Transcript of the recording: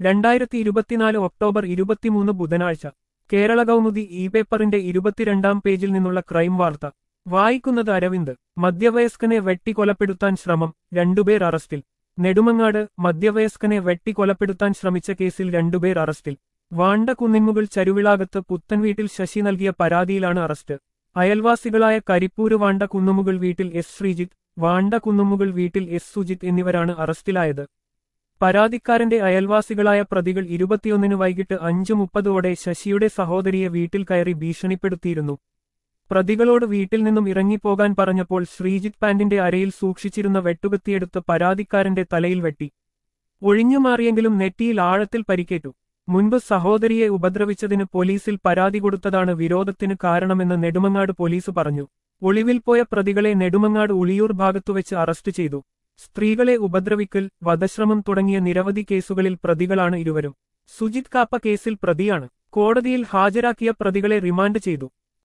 രണ്ടായിരത്തി ഇരുപത്തിനാല് ഒക്ടോബർ ഇരുപത്തിമൂന്ന് ബുധനാഴ്ച കേരള കൗമുദി ഇ പേപ്പറിന്റെ ഇരുപത്തിരണ്ടാം പേജിൽ നിന്നുള്ള ക്രൈം വാർത്ത വായിക്കുന്നത് അരവിന്ദ് മധ്യവയസ്കനെ വെട്ടിക്കൊലപ്പെടുത്താൻ ശ്രമം രണ്ടുപേർ അറസ്റ്റിൽ നെടുമങ്ങാട് മധ്യവയസ്കനെ വെട്ടിക്കൊലപ്പെടുത്താൻ ശ്രമിച്ച കേസിൽ രണ്ടുപേർ അറസ്റ്റിൽ വാണ്ട കുന്നിന്മുകൾ ചരുവിളാകത്ത് പുത്തൻവീട്ടിൽ ശശി നൽകിയ പരാതിയിലാണ് അറസ്റ്റ് അയൽവാസികളായ കരിപ്പൂര് വാണ്ട കുന്നുമുകൾ വീട്ടിൽ എസ് ശ്രീജിത്ത് വാണ്ട കുന്നുമുകൾ വീട്ടിൽ എസ് സുജിത്ത് എന്നിവരാണ് അറസ്റ്റിലായത് പരാതിക്കാരന്റെ അയൽവാസികളായ പ്രതികൾ ഇരുപത്തിയൊന്നിന് വൈകിട്ട് അഞ്ചു മുപ്പതോടെ ശശിയുടെ സഹോദരിയെ വീട്ടിൽ കയറി ഭീഷണിപ്പെടുത്തിയിരുന്നു പ്രതികളോട് വീട്ടിൽ നിന്നും ഇറങ്ങിപ്പോകാൻ പറഞ്ഞപ്പോൾ ശ്രീജിത്ത് പാന്റിന്റെ അരയിൽ സൂക്ഷിച്ചിരുന്ന വെട്ടുകത്തിയെടുത്ത് പരാതിക്കാരന്റെ തലയിൽ വെട്ടി ഒഴിഞ്ഞുമാറിയെങ്കിലും നെറ്റിയിൽ ആഴത്തിൽ പരിക്കേറ്റു മുൻപ് സഹോദരിയെ ഉപദ്രവിച്ചതിന് പോലീസിൽ പരാതി കൊടുത്തതാണ് വിരോധത്തിന് കാരണമെന്ന് നെടുമങ്ങാട് പോലീസ് പറഞ്ഞു ഒളിവിൽ പോയ പ്രതികളെ നെടുമങ്ങാട് ഉളിയൂർ ഭാഗത്തുവെച്ച് അറസ്റ്റ് ചെയ്തു സ്ത്രീകളെ ഉപദ്രവിക്കൽ വധശ്രമം തുടങ്ങിയ നിരവധി കേസുകളിൽ പ്രതികളാണ് ഇരുവരും സുജിത് കാപ്പ കേസിൽ പ്രതിയാണ് കോടതിയിൽ ഹാജരാക്കിയ പ്രതികളെ റിമാൻഡ് ചെയ്തു